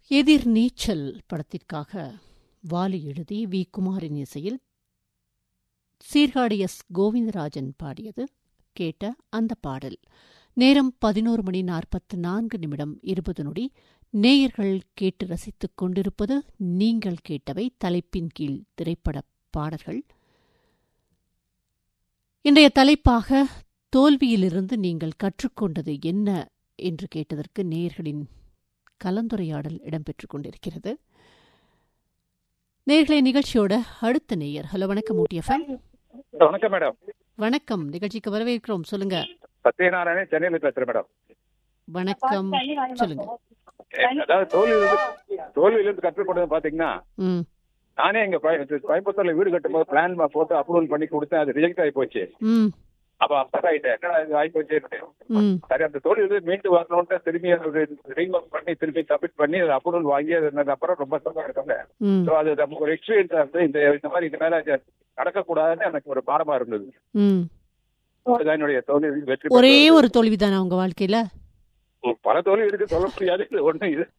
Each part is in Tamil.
எதிர் நீச்சல் படத்திற்காக வாலி எழுதி வி குமாரின் இசையில் சீர்காழி எஸ் கோவிந்தராஜன் பாடியது கேட்ட அந்த பாடல் நேரம் பதினோரு மணி நாற்பத்து நான்கு நிமிடம் இருபது நொடி நேயர்கள் கேட்டு ரசித்துக் கொண்டிருப்பது நீங்கள் கேட்டவை தலைப்பின் கீழ் திரைப்பட பாடல்கள் இன்றைய தலைப்பாக தோல்வியிலிருந்து நீங்கள் கற்றுக்கொண்டது என்ன என்று கேட்டதற்கு நேயர்களின் கலந்துரையாடல் இடம்பெற்றுக் கொண்டிருக்கிறது நேர்களை நிகழ்ச்சியோட அடுத்த நேயர் ஹலோ வணக்கம் ஊட்டியஃபன் வணக்கம் மேடம் வணக்கம் நிகழ்ச்சிக்கு வரவேற்கிறோம் சொல்லுங்க சத்யநாராயணன் சென்னையில பேசுறேன் மேடம் வணக்கம் சொல்லுங்க அதாவது தோல்வியிலிருந்து தோல்வியிலிருந்து கற்றுக்கொண்டது பாத்தீங்கன்னா ம் நானே எங்க கோய- கோயம்புத்தூர்ல வீடு கட்டும்போது பிளான் போட்டு அப்ரூவல் பண்ணி கொடுத்தேன் அது ரிஜெக்ட் ஆகி போச்சு ம் அப்ப அப்செட் ஆயிட்டேன் என்னடா இது ஆகி போச்சு ம் சரி அந்த தோல்வியிலிருந்து மீண்டு வரணும்னு திரும்பி ரீஒர்க் பண்ணி திருப்பி சப்மிட் பண்ணி அப்ரூவல் வாங்கி அது அப்புறம் ரொம்ப சந்தோஷம் ம் ஸோ அது நமக்கு ஒரு எக்ஸ்பீரியன்ஸ் இருந்து இந்த இந்த மாதிரி இது மேல நடக்கக்கூடாதுன்னு எனக்கு ஒரு பாடமா இருந்தது ம் அதுதான் என்னுடைய தோல்வி வெற்றி ஒரே பெற்றது. ஒரு தோல்விதானா உங்க வாழ்க்கையில பல தோல்வி இருக்கு சொல்ல முடியாது இது ஒண்ணு இது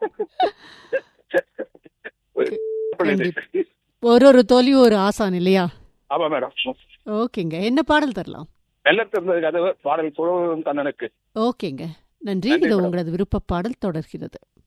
ஒரு ஒரு தோல்வி ஒரு ஆசான் இல்லையா ஆமா மேடம் ஓகேங்க என்ன பாடல் தரலாம் வெள்ளத்திருந்தது கதவு பாடல் குழுவும் கண்ணனுக்கு ஓகேங்க நன்றி நன்றி இது மேடம். உங்களது விருப்ப பாடல் தொடர்கிறது